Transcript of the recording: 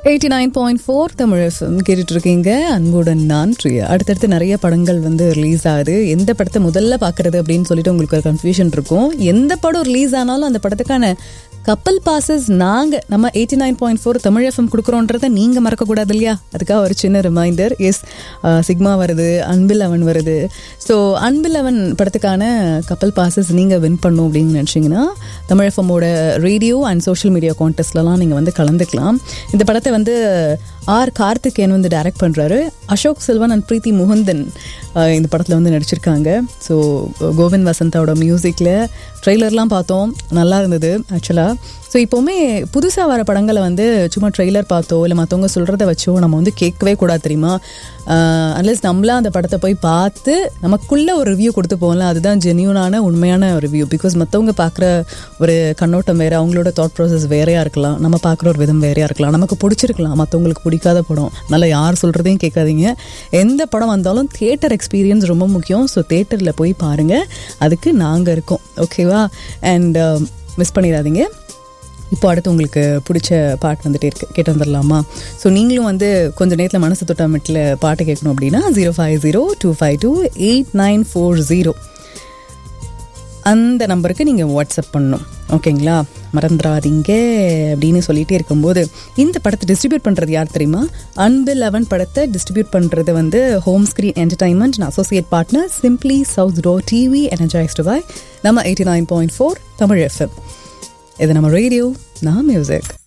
eighty nine point four Tamil FM கேட்டுட்டு இருக்கீங்க அன்புடன் நான் பிரியா அடுத்தடுத்து நிறைய படங்கள் வந்து ரிலீஸ் ஆகுது எந்த படத்தை முதல்ல பார்க்கறது அப்படின்னு சொல்லிட்டு உங்களுக்கு ஒரு கன்ஃபியூஷன் இருக்கும் எந்த படம் ரிலீஸ் ஆனாலும் அந்த படத்துக்கான கப்பல் பாசஸ் நாங்கள் நம்ம eighty nine point four Tamil FM கொடுக்குறோன்றதை நீங்கள் மறக்கக்கூடாது இல்லையா அதுக்காக ஒரு சின்ன ரிமைண்டர் எஸ் சிக்மா வருது அன்பில் அவன் வருது ஸோ அன்பில் அவன் படத்துக்கான கப்பல் பாசஸ் நீங்கள் வின் பண்ணும் அப்படின்னு நினச்சிங்கன்னா தமிழ் எஃப்எம்மோட ரேடியோ அண்ட் சோஷியல் மீடியா கான்டெஸ்ட்லலாம் நீங்கள் வந்து கலந்துக்கலாம் இந்த படத்தை வந்து ஆர் கார்த்திகேயன் வந்து டைரக்ட் பண்ணுறாரு அசோக் செல்வன் அண்ட் பிரீத்தி முகுந்தன் அஹ், இந்த படத்தில் வந்து நடிச்சிருக்காங்க ஸோ கோவிந்த் வசந்தாவோட மியூசிக்கில் ட்ரெய்லர்லாம் பார்த்தோம் நல்லா இருந்தது ஆக்சுவலாக ஸோ இப்போவுமே புதுசாக வர படங்களை வந்து சும்மா ட்ரெய்லர் பார்த்தோ இல்லை மற்றவங்க சொல்கிறத வச்சோ நம்ம வந்து கேட்கவே கூடாது தெரியுமா அன்லெஸ் நம்மளாம் அந்த படத்தை போய் பார்த்து நமக்குள்ள ஒரு ரிவ்யூ கொடுத்து போகலாம் அதுதான் ஜென்யூனான உண்மையான ரிவ்யூ பிகாஸ் மற்றவங்க பார்க்குற ஒரு கண்ணோட்டம் வேறு அவங்களோட தாட் ப்ராசஸ் வேறையாக இருக்கலாம் நம்ம பார்க்குற ஒரு விதம் வேறையாக இருக்கலாம் நமக்கு பிடிச்சிருக்கலாம் மற்றவங்களுக்கு பிடிக்காத படம் நல்லா யார் சொல்கிறதையும் கேட்காதீங்க எந்த படம் வந்தாலும் தியேட்டர் எக்ஸ்பீரியன்ஸ் ரொம்ப முக்கியம் ஸோ தேட்டரில் போய் பாருங்கள் அதுக்கு நாங்கள் இருக்கோம் ஓகேவா அண்ட் மிஸ் பண்ணிடாதீங்க இப்போ அடுத்து உங்களுக்கு பிடிச்ச பாட்டு வந்துட்டே இருக்கு கேட்டு வந்துடலாமா ஸோ நீங்களும் வந்து கொஞ்சம் நேரத்தில் மனசு தொட்டாமட்டில் பாட்டு கேட்கணும் அப்படின்னா zero five zero two five two eight nine four zero அந்த நம்பருக்கு நீங்கள் வாட்ஸ்அப் பண்ணணும் ஓகேங்களா மறந்துடாதீங்க அப்படின்னு சொல்லிட்டே இருக்கும்போது இந்த படத்தை டிஸ்ட்ரிபியூட் பண்ணுறது யார் தெரியுமா அன்பு லெவன் படத்தை டிஸ்ட்ரிபியூட் பண்ணுறது வந்து home screen entertainment associate partner simply south டோ டிவி எனர்ஜைஸ்டு பாய் நம்ம eighty nine point four Tamil FM இது நம்ம ரேடியோ நான் மியூசிக்